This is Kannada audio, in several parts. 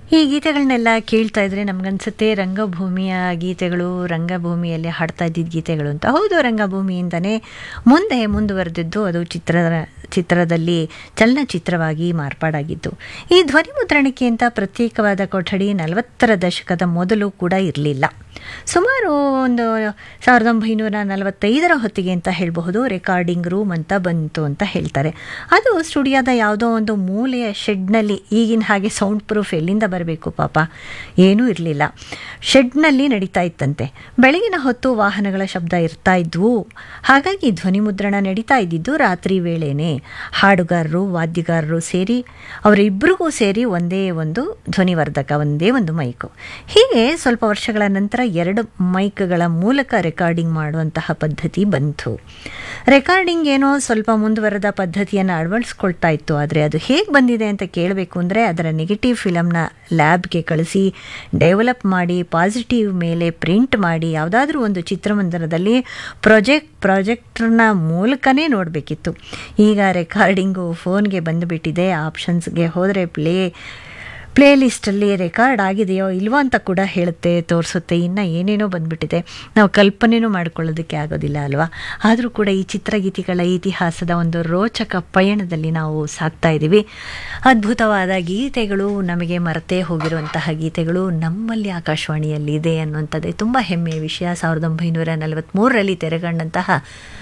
ಈ ಗೀತೆಗಳನ್ನೆಲ್ಲ ಕೇಳ್ತಾ ಇದ್ರೆ ನಮ್ಗನ್ಸುತ್ತೆ ರಂಗಭೂಮಿಯ ಗೀತೆಗಳು ರಂಗಭೂಮಿಯಲ್ಲಿ ಹಾಡ್ತಾ ಇದ್ದಿದ್ದ ಗೀತೆಗಳು ಅಂತ ಹೌದು ರಂಗಭೂಮಿಯಿಂದನೇ ಮುಂದೆ ಮುಂದುವರೆದಿದ್ದು ಅದು ಚಿತ್ರದ ಚಿತ್ರದಲ್ಲಿ ಚಲನಚಿತ್ರವಾಗಿ ಮಾರ್ಪಾಡಾಗಿತ್ತು ಈ ಧ್ವನಿ ಮುದ್ರಣಕ್ಕೆ ಅಂತ ಪ್ರತ್ಯೇಕವಾದ ಕೊಠಡಿ ನಲವತ್ತರ ದಶಕದ ಮೊದಲು ಕೂಡ ಇರಲಿಲ್ಲ ಸುಮಾರು ಒಂದು ಸಾವಿರದ ಒಂಬೈನೂರ ನಲವತ್ತೈದರ ಹೊತ್ತಿಗೆ ಅಂತ ಹೇಳಬಹುದು ರೆಕಾರ್ಡಿಂಗ್ ರೂಮ್ ಅಂತ ಬಂತು ಅಂತ ಹೇಳ್ತಾರೆ ಅದು ಸ್ಟುಡಿಯೋದ ಯಾವುದೋ ಒಂದು ಮೂಲೆಯ ಶೆಡ್ನಲ್ಲಿ ಈಗಿನ ಹಾಗೆ ಸೌಂಡ್ ಪ್ರೂಫ್ ಎಲ್ಲಿಂದ ಬರಬೇಕು ಪಾಪ ಏನೂ ಇರಲಿಲ್ಲ ಶೆಡ್ನಲ್ಲಿ ನಡೀತಾ ಇತ್ತಂತೆ ಬೆಳಗಿನ ಹೊತ್ತು ವಾಹನಗಳ ಶಬ್ದ ಇರ್ತಾ ಇದ್ವು ಹಾಗಾಗಿ ಧ್ವನಿ ಮುದ್ರಣ ನಡೀತಾ ಇದ್ದಿದ್ದು ರಾತ್ರಿ ವೇಳೆನೇ ಹಾಡುಗಾರರು ವಾದ್ಯಗಾರರು ಸೇರಿ ಅವರಿಬ್ಬರಿಗೂ ಸೇರಿ ಒಂದೇ ಒಂದು ಧ್ವನಿವರ್ಧಕ ಒಂದೇ ಒಂದು ಮೈಕು ಹೀಗೆ ಸ್ವಲ್ಪ ವರ್ಷಗಳ ನಂತರ ಎರಡು ಮೈಕ್ಗಳ ಮೂಲಕ ರೆಕಾರ್ಡಿಂಗ್ ಮಾಡುವಂತಹ ಪದ್ಧತಿ ಬಂತು ರೆಕಾರ್ಡಿಂಗ್ ಏನೋ ಸ್ವಲ್ಪ ಮುಂದುವರೆದ ಪದ್ಧತಿಯನ್ನು ಅಳವಡಿಸ್ಕೊಳ್ತಾ ಇತ್ತು ಆದರೆ ಅದು ಹೇಗೆ ಬಂದಿದೆ ಅಂತ ಕೇಳಬೇಕು ಅಂದರೆ ಅದರ ನೆಗೆಟಿವ್ ಫಿಲಮ್ನ ಲ್ಯಾಬ್ಗೆ ಕಳಿಸಿ ಡೆವಲಪ್ ಮಾಡಿ ಪಾಸಿಟಿವ್ ಮೇಲೆ ಪ್ರಿಂಟ್ ಮಾಡಿ ಯಾವುದಾದ್ರೂ ಒಂದು ಚಿತ್ರಮಂದಿರದಲ್ಲಿ ಪ್ರೊಜೆಕ್ಟ್ ಪ್ರಾಜೆಕ್ಟ್ನ ಮೂಲಕನೇ ನೋಡಬೇಕಿತ್ತು ಈಗ ರೆಕಾರ್ಡಿಂಗು ಫೋನ್ಗೆ ಬಂದುಬಿಟ್ಟಿದೆ ಆಪ್ಷನ್ಸ್ಗೆ ಹೋದರೆ ಪ್ಲೇ ಪ್ಲೇ ಲಿಸ್ಟಲ್ಲಿ ರೆಕಾರ್ಡ್ ಆಗಿದೆಯೋ ಇಲ್ವೋ ಅಂತ ಕೂಡ ಹೇಳುತ್ತೆ ತೋರಿಸುತ್ತೆ ಇನ್ನು ಏನೇನೋ ಬಂದ್ಬಿಟ್ಟಿದೆ ನಾವು ಕಲ್ಪನೆನೂ ಮಾಡ್ಕೊಳ್ಳೋದಕ್ಕೆ ಆಗೋದಿಲ್ಲ ಅಲ್ವಾ ಆದರೂ ಕೂಡ ಈ ಚಿತ್ರಗೀತೆಗಳ ಇತಿಹಾಸದ ಒಂದು ರೋಚಕ ಪಯಣದಲ್ಲಿ ನಾವು ಸಾಕ್ತಾ ಇದ್ದೀವಿ ಅದ್ಭುತವಾದ ಗೀತೆಗಳು ನಮಗೆ ಮರೆತೇ ಹೋಗಿರುವಂತಹ ಗೀತೆಗಳು ನಮ್ಮಲ್ಲಿ ಆಕಾಶವಾಣಿಯಲ್ಲಿ ಇದೆ ಅನ್ನುವಂಥದ್ದೇ ತುಂಬ ಹೆಮ್ಮೆಯ ವಿಷಯ ಸಾವಿರದ ಒಂಬೈನೂರ ನಲವತ್ತ್ಮೂರರಲ್ಲಿ ತೆರೆಗೊಂಡಂತಹ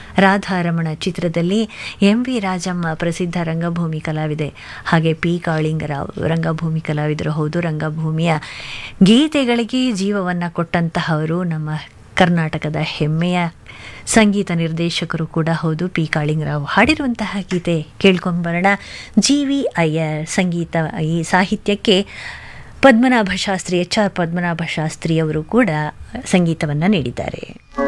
ರಾಧಾರಮಣ ಚಿತ್ರದಲ್ಲಿ ಎಂ ವಿ ರಾಜಮ್ಮ ಪ್ರಸಿದ್ಧ ರಂಗಭೂಮಿ ಕಲಾವಿದೆ ಹಾಗೆ ಪಿ ಕಾಳಿಂಗರಾವ್ ರಂಗಭೂಮಿ ಕಲಾವಿದರು ಹೌದು ರಂಗಭೂಮಿಯ ಗೀತೆಗಳಿಗೆ ಜೀವವನ್ನು ಕೊಟ್ಟಂತಹವರು ನಮ್ಮ ಕರ್ನಾಟಕದ ಹೆಮ್ಮೆಯ ಸಂಗೀತ ನಿರ್ದೇಶಕರು ಕೂಡ ಹೌದು ಪಿ ಕಾಳಿಂಗರಾವ್ ಹಾಡಿರುವಂತಹ ಗೀತೆ ಕೇಳ್ಕೊಂಬರೋಣ ಜಿ ವಿ ಅಯ್ಯರ್ ಸಂಗೀತ ಈ ಸಾಹಿತ್ಯಕ್ಕೆ ಪದ್ಮನಾಭ ಶಾಸ್ತ್ರಿ ಎಚ್ ಆರ್ ಪದ್ಮನಾಭ ಶಾಸ್ತ್ರಿ ಅವರು ಕೂಡ ಸಂಗೀತವನ್ನು ನೀಡಿದ್ದಾರೆ